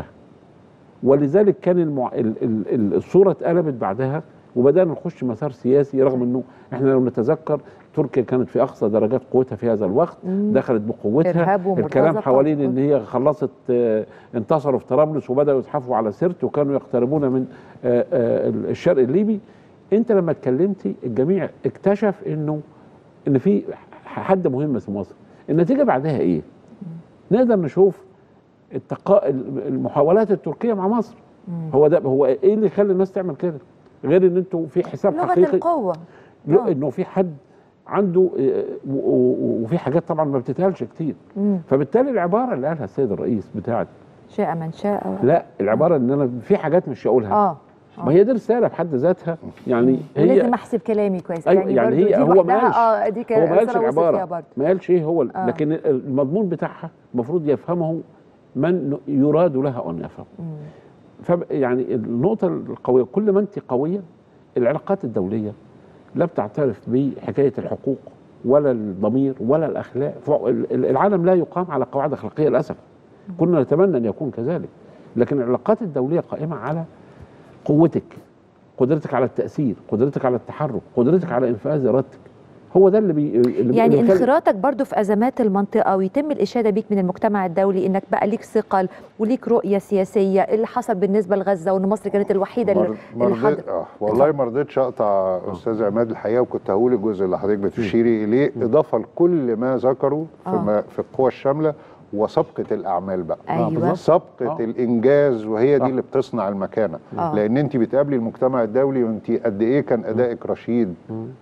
ولذلك كان المع... ال... ال... ال... الصوره اتقلبت بعدها وبدانا نخش مسار سياسي رغم انه احنا لو نتذكر تركيا كانت في اقصى درجات قوتها في هذا الوقت مم. دخلت بقوتها إرهاب ومرتزقة. الكلام حوالين ان هي خلصت آه، انتصروا في طرابلس وبداوا يزحفوا على سرت وكانوا يقتربون من آه، آه، الشرق الليبي انت لما اتكلمتي الجميع اكتشف انه ان في حد مهم في مصر النتيجه بعدها ايه نقدر نشوف التقا... المحاولات التركيه مع مصر هو ده هو ايه اللي يخلي الناس تعمل كده غير ان انتوا في حساب لغه حقيقي القوه لا آه. انه في حد عنده آه، و- و- وفي حاجات طبعا ما بتتقالش كتير مم. فبالتالي العباره اللي قالها السيد الرئيس بتاعت شاء من شاء لا العباره ان انا في حاجات مش هقولها اه ما هي دي رساله بحد ذاتها يعني هي ولازم احسب كلامي كويس أيوة، يعني, يعني برضو هي- دي هو ما لوحدها قالش- اه دي هو ما قالش رسالة وصل فيها العباره برضو ما قالش ايه هو آه. لكن المضمون بتاعها المفروض يفهمه من يراد له ان يفهم مم. ف يعني النقطه القويه كل ما انت قويه العلاقات الدوليه لا بتعترف بحكايه الحقوق ولا الضمير ولا الاخلاق فوق- ال- ال- العالم لا يقام على قواعد اخلاقيه للاسف كنا نتمنى ان يكون كذلك لكن العلاقات الدوليه قائمه على قوتك قدرتك على التاثير قدرتك على التحرك قدرتك على انفاذ ارادتك هو ده اللي بي اللي يعني اللي بيخلي- انخراطك برضو في ازمات المنطقه ويتم الاشاده بيك من المجتمع الدولي انك بقى ليك ثقل وليك رؤيه سياسيه اللي حصل بالنسبه لغزه وان مصر كانت الوحيده اللي, مر- اللي مرضي- حضر اه والله ما رضيتش اقطع استاذ عماد الحقيقه وكنت هقول الجزء اللي حضرتك بتشيري اليه اضافه لكل ما ذكروا في, آه. ما في القوى الشامله وسابقه الاعمال بقى ايوه بالظبط. سابقه آه. الانجاز وهي صح. دي اللي بتصنع المكانه آه. لان انت بتقابلي المجتمع الدولي وانت قد ايه كان ادائك رشيد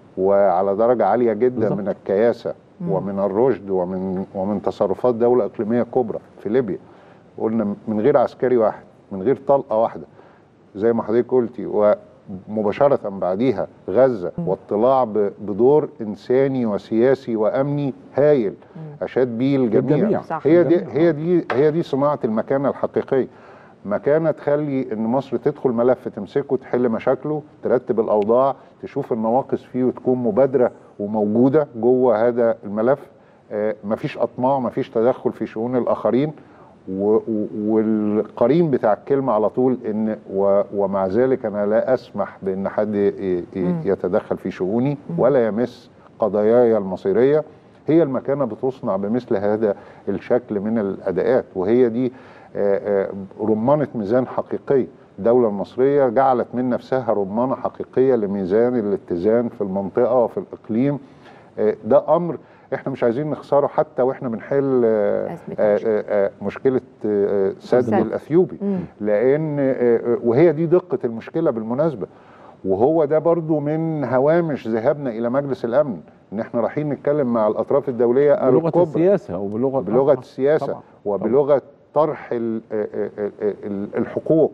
وعلى درجه عاليه جدا بالظبط. من الكياسه مم. ومن الرشد ومن ومن تصرفات دوله اقليميه كبرى في ليبيا قلنا من غير عسكري واحد من غير طلقه واحده زي ما حضرتك قلتي ومباشره بعديها غزه واطلاع ب- بدور انساني وسياسي وامني هايل اشاد بيه الجميع الجميع. صح. هي دي الجميع. هي دي هي دي صناعه المكانه الحقيقيه مكانه تخلي ان مصر تدخل ملف تمسكه تحل مشاكله ترتب الاوضاع تشوف النواقص فيه وتكون مبادره وموجوده جوه هذا الملف آه مفيش اطماع مفيش تدخل في شؤون الاخرين و- و- والقرين بتاع الكلمه على طول ان و- ومع ذلك انا لا اسمح بان حد ي- ي- مم. يتدخل في شؤوني ولا يمس قضاياي المصيريه هي المكانه بتصنع بمثل هذا الشكل من الاداءات وهي دي آه، آه، رمانه ميزان حقيقيه الدوله المصريه جعلت من نفسها رمانه حقيقيه لميزان الاتزان في المنطقه وفي الاقليم آه، ده امر احنا مش عايزين نخسره حتى واحنا بنحل آه، أزمة آه، الشعب. آه، آه، مشكله آه، سد سد. الاثيوبي مم. لان آه، آه، وهي دي دقه المشكله بالمناسبه وهو ده برضو من هوامش ذهابنا الى مجلس الامن ان احنا رايحين نتكلم مع الاطراف الدوليه بلغه الكبرى السياسه وبلغه بلغه آه، السياسه طبعاً. وبلغه طرح ال- آه، آه، آه، ال- الحقوق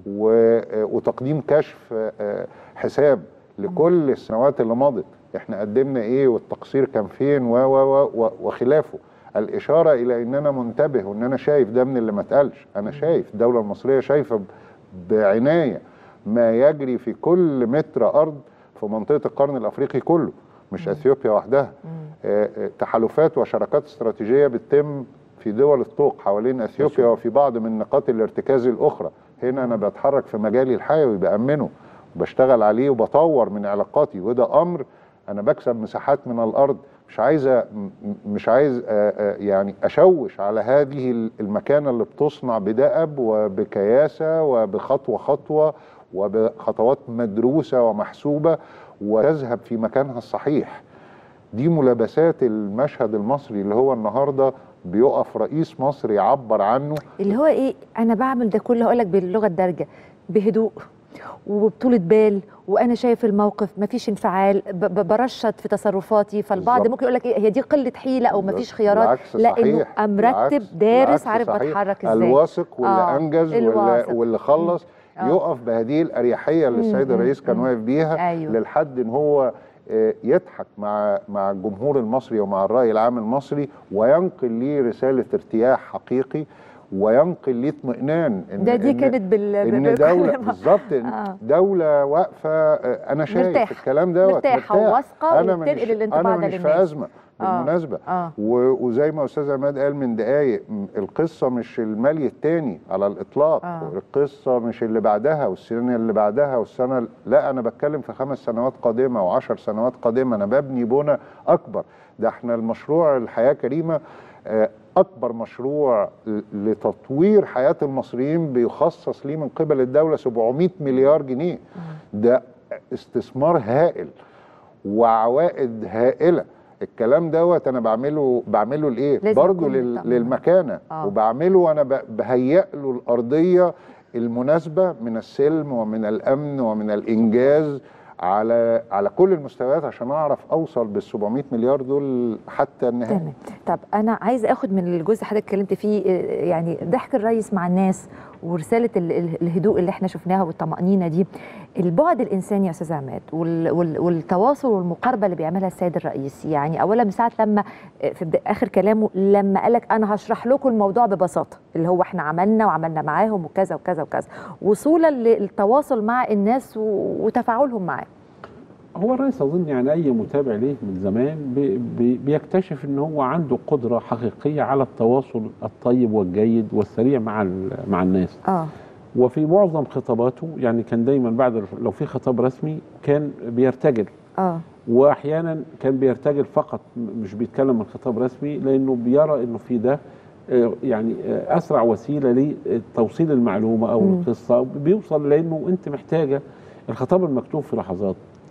و- آه، وتقديم كشف آه، حساب لكل السنوات اللي مضت احنا قدمنا ايه والتقصير كان فين و و و وخلافه الاشاره الى ان انا منتبه وان انا شايف ده من اللي ما اتقالش انا شايف الدوله المصريه شايفه ب- بعنايه ما يجري في كل متر ارض في منطقه القرن الافريقي كله مش اثيوبيا وحدها آه، آه، تحالفات وشراكات استراتيجيه بتتم في دول الطوق حوالين اثيوبيا وفي بعض من نقاط الارتكاز الاخرى هنا انا بتحرك في مجالي الحيوي بامنه وبشتغل عليه وبطور من علاقاتي وده امر انا بكسب مساحات من الارض مش عايز أ- م- مش عايز آه، آه، يعني اشوش على هذه ال- المكانه اللي بتصنع بدأب وبكياسه وبخطوه خطوه وبخطوات مدروسه ومحسوبه وتذهب في مكانها الصحيح دي ملابسات المشهد المصري اللي هو النهارده بيقف رئيس مصر يعبر عنه اللي هو ايه انا بعمل ده كله هقول لك باللغه الدارجه بهدوء وبطولة بال وانا شايف الموقف مفيش انفعال ب- ب- برشد في تصرفاتي فالبعض بالظبط. ممكن يقول لك إيه هي دي قله حيله او مفيش خيارات بالعكس لا انه صحيح. مرتب بالعكس- دارس بالعكس عارف صحيح. بتحرك ازاي الواثق واللي آه، انجز واللي, الواثق. واللي خلص آه. يقف بهذه الاريحيه اللي مم، السيد مم، الرئيس كان مم. واقف بيها أيوه. للحد ان هو آه، يضحك مع مع الجمهور المصري ومع الراي العام المصري وينقل ليه رساله ارتياح حقيقي وينقل ليه اطمئنان إن- ده دي إن- كانت بال ان بال- دوله بكل- بالظبط إن آه. دوله واقفه آه، انا شايف مرتاحة. الكلام دوت مرتاحة مرتاح. وواثقة انا وبتنقل مش الانطباع انا ده مش للناس. في ازمه آه. بالمناسبه اه و- وزي ما استاذ عماد قال من دقايق م- القصه مش المالي التاني على الاطلاق آه. القصه مش اللي بعدها والسنه اللي بعدها والسنه ال- لا انا بتكلم في خمس سنوات قادمه وعشر سنوات قادمه انا ببني بنى اكبر ده احنا المشروع الحياه كريمه آه، اكبر مشروع ل- لتطوير حياه المصريين بيخصص ليه من قبل الدوله 700 مليار جنيه ده استثمار هائل وعوائد هائله الكلام دوت انا بعمله بعمله لايه لازم برضه يكون لل بالطبع. للمكانه آه. وبعمله وانا ب- بهيئ له الارضيه المناسبه من السلم ومن الامن ومن الانجاز على على كل المستويات عشان اعرف اوصل بال 700 مليار دول حتى النهايه تمام طب انا عايز اخد من الجزء حضرتك اتكلمت فيه آه، يعني ضحك الرئيس مع الناس ورساله ال- ال- الهدوء اللي احنا شفناها والطمانينه دي البعد الانساني يا استاذ عماد وال- وال- والتواصل والمقاربه اللي بيعملها السيد الرئيس يعني اولا من ساعه لما آه، في بدا- اخر كلامه لما قالك انا هشرح لكم الموضوع ببساطه اللي هو احنا عملنا وعملنا معاهم وكذا وكذا وكذا وصولا للتواصل مع الناس و- وتفاعلهم معاه هو الرئيس اظن يعني اي متابع ليه من زمان بي بي بيكتشف ان هو عنده قدره حقيقيه على التواصل الطيب والجيد والسريع مع ال- مع الناس اه وفي معظم خطاباته يعني كان دايما بعد الف- لو في خطاب رسمي كان بيرتجل اه واحيانا كان بيرتجل فقط م- مش بيتكلم من خطاب رسمي لانه بيرى انه في ده آه، يعني آه، اسرع وسيله لتوصيل المعلومه او مم. القصه بيوصل لانه انت محتاجه الخطاب المكتوب في لحظات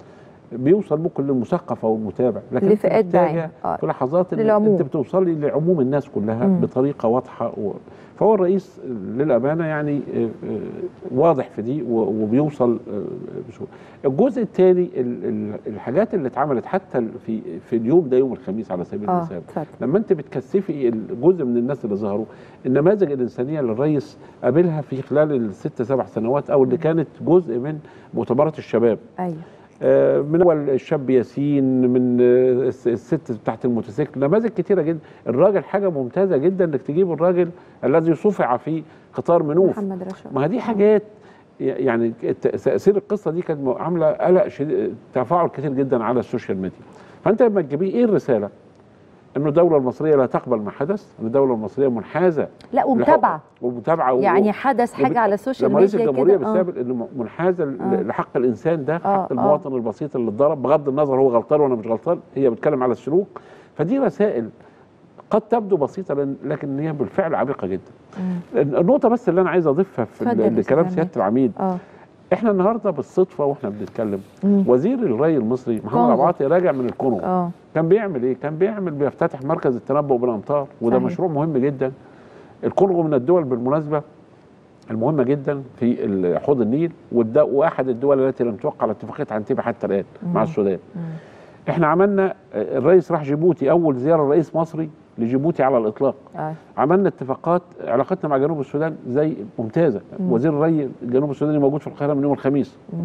بيوصل ممكن للمثقف او المتابع لكن أنت لفئات محتاجة بعينة. آه. في لحظات إن للعموم. انت بتوصلي لعموم الناس كلها مم. بطريقه واضحه و... فهو الرئيس للامانه يعني آه، آه، واضح في دي و- وبيوصل آه، بسهوله. الجزء الثاني الحاجات اللي اتعملت حتى ال- في في اليوم ده يوم الخميس على سبيل اه المثال اتفضل لما انت بتكثفي الجزء من الناس اللي ظهروا النماذج الانسانيه اللي الرئيس قابلها في خلال الست سبع سنوات او اللي كانت جزء من مؤتمرات الشباب ايوه آه، من اول الشاب ياسين من آه، الس- الست بتاعت الموتوسيكل نماذج كتيره جدا الراجل حاجه ممتازه جدا انك تجيب الراجل الذي صفع في قطار منوف محمد رشاد ما هي دي حاجات ي- يعني الت- تاثير القصه دي كانت عامله قلق شديد تفاعل كتير جدا على السوشيال ميديا فانت لما تجيبيه ايه الرساله؟ انه الدوله المصريه لا تقبل ما حدث، ان الدوله المصريه منحازه لا ومتابعه لحق- ومتابعه و- يعني حدث حاجه وبت- على السوشيال لما رئيس ميديا الجمهوريه كده آه. بيستقبل انه منحازه ل- آه. لحق الانسان ده آه، حق المواطن البسيط اللي اتضرب بغض النظر هو غلطان ولا مش غلطان هي بتتكلم على السلوك فدي رسائل قد تبدو بسيطه لأن- لكن هي بالفعل عميقه جدا مم. النقطه بس اللي انا عايز اضيفها في اتفضل يا ال- أستاذ لكلام عماد. سياده العميد اه احنا النهارده بالصدفه واحنا بنتكلم مم. وزير الري المصري محمد كونغو. عبد العاطي راجع من الكونغو اه كان بيعمل ايه؟ كان بيعمل بيفتتح مركز التنبؤ بالامطار وده صحيح. مشروع مهم جدا. الكونغو من الدول بالمناسبه المهمه جدا في ال- حوض النيل والد- واحد الدول التي لم توقع على اتفاقيه عنتيبه حتى الان مع مم. السودان. مم. احنا عملنا الرئيس راح جيبوتي اول زياره رئيس مصري لجيبوتي على الاطلاق. اه عملنا اتفاقات علاقتنا مع جنوب السودان زي ممتازه مم. وزير الري جنوب السوداني موجود في القاهره من يوم الخميس مم.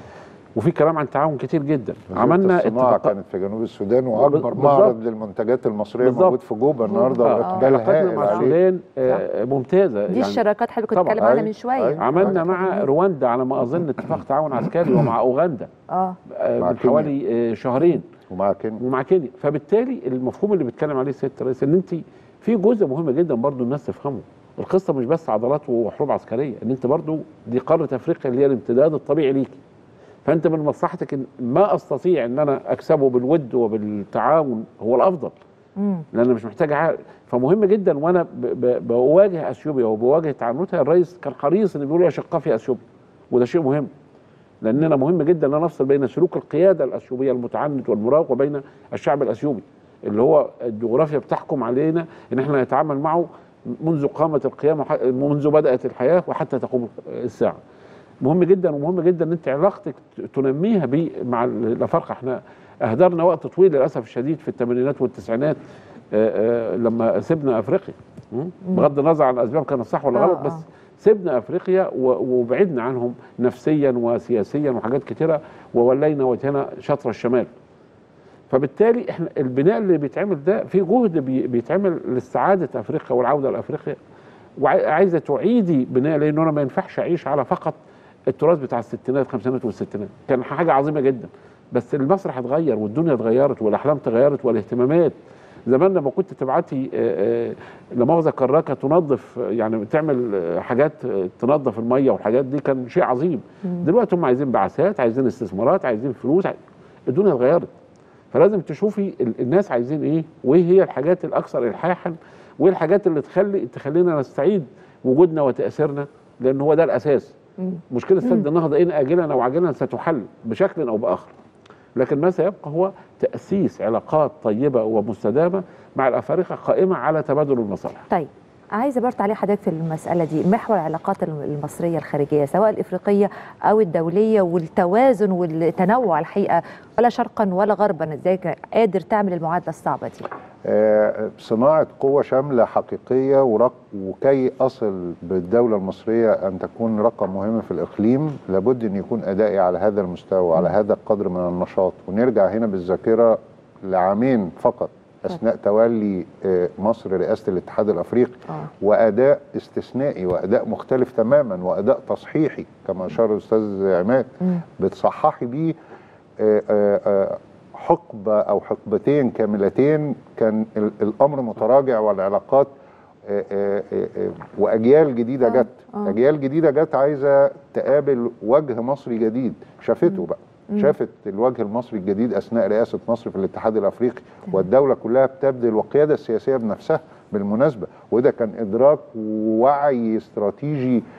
وفي كلام عن تعاون كتير جدا وزارة عملنا الصناعة اتفاقات كانت في جنوب السودان واكبر بالظبط. معرض للمنتجات المصريه بالظبط. موجود في جوبا النهارده آه. واقبال علاقتنا هائل مع عليه السودان آه، ممتازه دي الشراكات حلو كنت طبعاً. بتكلم عنها أيوة. من شويه أيوة. عملنا مع رواندا على ما اظن اتفاق تعاون عسكري ومع اوغندا اه آه، مع من كينيا. حوالي آه، شهرين ومع كينيا ومع كينيا فبالتالي المفهوم اللي بيتكلم عليه السيد الرئيس ان انت في جزء مهم جدا برضو الناس تفهمه القصه مش بس عضلات وحروب عسكريه ان انت برضو دي قاره افريقيا اللي هي الامتداد الطبيعي ليكي فانت من مصلحتك ان ما استطيع ان انا اكسبه بالود وبالتعاون هو الافضل مم. لان أنا مش محتاج عقل فمهم جدا وانا ب- ب- بواجه اثيوبيا وبواجه تعاملاتها الرئيس كان حريص ان بيقول يا شقاء في اثيوبيا وده شيء مهم لاننا مهم جدا ان أنا نفصل بين سلوك القياده الاثيوبيه المتعنت والمراوغ وبين الشعب الاثيوبي اللي هو الجغرافيا بتحكم علينا ان احنا نتعامل معه منذ قامت القيامه وح- منذ بدات الحياه وحتى تقوم الساعه مهم جدا ومهم جدا ان انت علاقتك تنميها بيه مع الافارقه احنا اهدرنا وقت طويل للاسف الشديد في الثمانينات والتسعينات آه، آه، لما سيبنا افريقيا م? بغض النظر عن الاسباب كانت صح ولا آه، غلط آه. بس سيبنا افريقيا و- وبعدنا عنهم نفسيا وسياسيا وحاجات كتيره وولينا وجهنا شطر الشمال فبالتالي احنا البناء اللي بيتعمل ده في جهد بي- بيتعمل لاستعاده افريقيا والعوده لافريقيا وعايزه تعيدي بناء لانه انا ما ينفعش اعيش على فقط التراث بتاع الستينات الخمسينات والستينات كان حاجه عظيمه جدا بس المسرح اتغير والدنيا اتغيرت والاحلام تغيرت والاهتمامات زمان لما كنت تبعتي آه، آه، لا مؤاخذه كراكه تنظف آه، يعني تعمل آه، حاجات آه، تنظف الميه والحاجات دي كان شيء عظيم دلوقتي هم عايزين بعثات عايزين استثمارات عايزين فلوس عاي- الدنيا اتغيرت فلازم تشوفي ال- الناس عايزين ايه وايه هي الحاجات الاكثر الحاحا وايه الحاجات اللي تخلي تخلينا نستعيد وجودنا وتاثيرنا لان هو ده الاساس مم. مشكله سد النهضه ان اجلا او عاجلا ستحل بشكل او باخر لكن ما سيبقى هو تاسيس علاقات طيبه ومستدامه مع الافارقه قائمه على تبادل المصالح طيب عايزه برضه عليه حضرتك في المساله دي محور العلاقات الم- المصريه الخارجيه سواء الافريقيه او الدوليه والتوازن والتنوع الحقيقه ولا شرقا ولا غربا ازاي قادر تعمل المعادله الصعبه دي آه، صناعة قوة شاملة حقيقية ورق وكي أصل بالدولة المصرية أن تكون رقم مهم في الإقليم لابد أن يكون أدائي على هذا المستوى وعلى هذا القدر من النشاط ونرجع هنا بالذاكرة لعامين فقط أثناء تولي آه، مصر رئاسة الاتحاد الأفريقي اه وأداء استثنائي وأداء مختلف تماما وأداء تصحيحي كما أشار الأستاذ عماد مم. بتصححي بيه آه، آه، آه، حقبة أو حقبتين كاملتين كان ال- الأمر متراجع والعلاقات آه، آه، آه، آه، وأجيال جديدة آه، جت آه. أجيال جديدة جت عايزة تقابل وجه مصري جديد شافته بقى مم. شافت الوجه المصري الجديد أثناء رئاسة مصر في الاتحاد الأفريقي والدولة كلها بتبذل والقيادة السياسية بنفسها بالمناسبة وده كان إدراك ووعي استراتيجي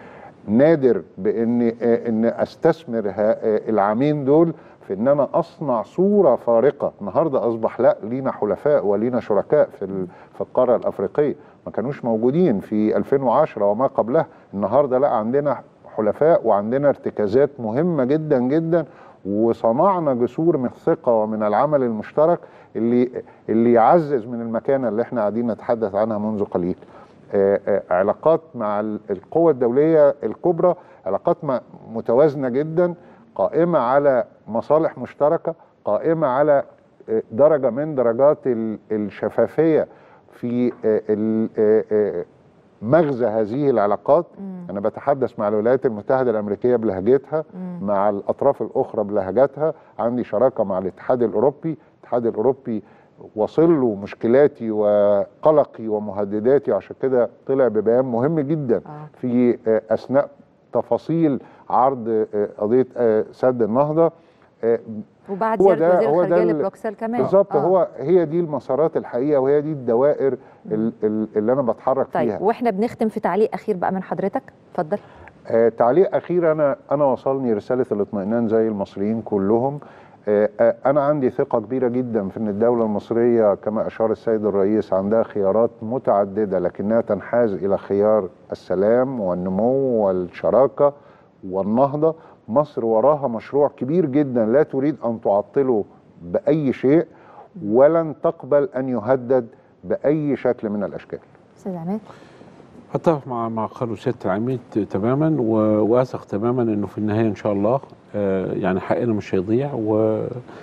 نادر بان آه، ان استثمر ها- آه، العامين دول في ان انا اصنع صوره فارقه النهارده اصبح لا لينا حلفاء ولينا شركاء في ال- في القاره الافريقيه ما كانوش موجودين في 2010 وما قبلها النهارده لا عندنا حلفاء وعندنا ارتكازات مهمه جدا جدا وصنعنا جسور من الثقه ومن العمل المشترك اللي اللي يعزز من المكانه اللي احنا قاعدين نتحدث عنها منذ قليل. آه، آه، علاقات مع ال- القوى الدوليه الكبرى علاقات م- متوازنه جدا قائمه على مصالح مشتركه قائمه على آه، درجه من درجات ال- الشفافيه في آه، ال- آه، آه، مغزى هذه العلاقات انا بتحدث مع الولايات المتحده الامريكيه بلهجتها مع الاطراف الاخرى بلهجتها عندي شراكه مع الاتحاد الاوروبي الاتحاد الاوروبي وصل له مشكلاتي وقلقي ومهدداتي عشان كده طلع ببيان مهم جدا آه. في آه، اثناء تفاصيل عرض آه، قضيه آه، سد النهضه آه، وبعد هو زياره ده- وزير هو ده الخارجيه ال- لبروكسل كمان بالظبط آه. هو هي دي المسارات الحقيقه وهي دي الدوائر ال- ال- اللي انا بتحرك طيب فيها واحنا بنختم في تعليق اخير بقى من حضرتك اتفضل آه تعليق اخير انا انا وصلني رساله الاطمئنان زي المصريين كلهم آه آه انا عندي ثقه كبيره جدا في ان الدوله المصريه كما اشار السيد الرئيس عندها خيارات متعدده لكنها تنحاز الى خيار السلام والنمو والشراكه والنهضه مصر وراها مشروع كبير جدا لا تريد ان تعطله باي شيء ولن تقبل ان يهدد باي شكل من الاشكال استاذ عماد اتفق مع مع قول سياده العميد تماما و- واثق تماما انه في النهايه ان شاء الله آه، يعني حقنا مش هيضيع و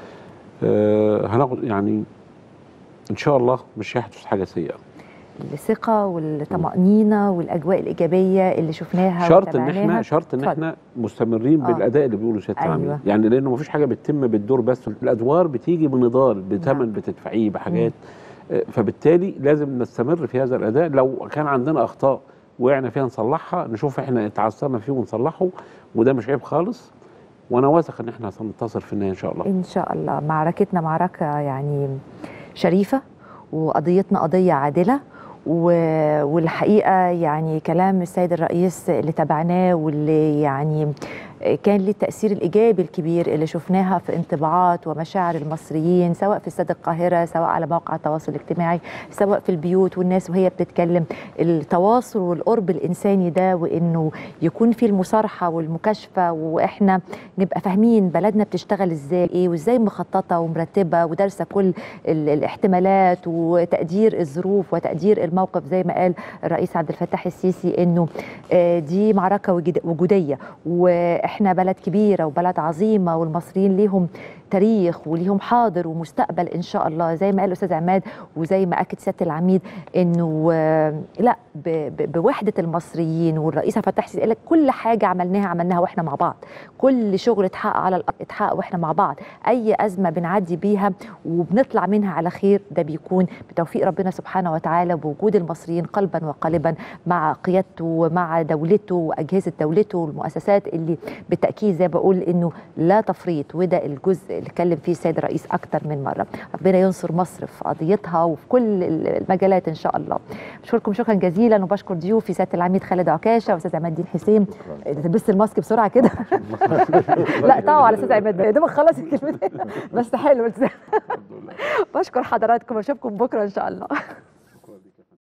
آه، هناخد يعني ان شاء الله مش هيحدث حاجه سيئه الثقه والطمانينه والاجواء الايجابيه اللي شفناها شرط ان وتابعناها. احنا شرط ان اتفضل. احنا مستمرين آه. بالاداء اللي بيقوله سياده أيوة. العميد يعني لانه مفيش حاجه بتتم بالدور بس الادوار بتيجي بنضال بثمن نعم. بتدفعيه بحاجات آه، فبالتالي لازم نستمر في هذا الاداء لو كان عندنا اخطاء وقعنا فيها نصلحها نشوف احنا اتعثرنا فيه ونصلحه وده مش عيب خالص وانا واثق ان احنا هننتصر في النهايه ان شاء الله ان شاء الله معركتنا معركه يعني شريفه وقضيتنا قضيه عادله و- والحقيقه يعني كلام السيد الرئيس اللي تابعناه واللي يعني كان ليه التاثير الايجابي الكبير اللي شفناها في انطباعات ومشاعر المصريين سواء في استاد القاهره سواء على مواقع التواصل الاجتماعي سواء في البيوت والناس وهي بتتكلم التواصل والقرب الانساني ده وانه يكون في المصارحه والمكاشفه واحنا نبقى فاهمين بلدنا بتشتغل ازاي ايه وازاي مخططه ومرتبه ودارسه كل ال- الاحتمالات وتقدير الظروف وتقدير الموقف زي ما قال الرئيس عبد الفتاح السيسي انه آه، دي معركه وجد- وجوديه واحنا بلد كبيره وبلد عظيمه والمصريين ليهم تاريخ وليهم حاضر ومستقبل ان شاء الله زي ما قال الاستاذ عماد وزي ما اكد سياده العميد انه آه، لا ب- ب- بوحده المصريين والرئيس عبد الفتاح السيسي قال لك كل حاجه عملناها عملناها واحنا مع بعض كل شغل اتحقق على الارض اتحقق واحنا مع بعض اي ازمه بنعدي بيها وبنطلع منها على خير ده بيكون بتوفيق ربنا سبحانه وتعالى بوجود المصريين قلبا وقالبا مع قيادته ومع دولته واجهزه دولته والمؤسسات اللي بالتاكيد زي ما بقول انه لا تفريط وده الجزء اللي اتكلم فيه السيد الرئيس اكتر من مره ربنا ينصر مصر في قضيتها وفي كل المجالات ان شاء الله بشكركم شكرا جزيلا وبشكر ضيوفي سياده العميد خالد عكاشه واستاذ عماد الدين حسين لبست الماسك بسرعه كده لا طاعوا على استاذ عماد يا دوبك خلص الكلمتين بس حلو بشكر حضراتكم واشوفكم بكره ان شاء الله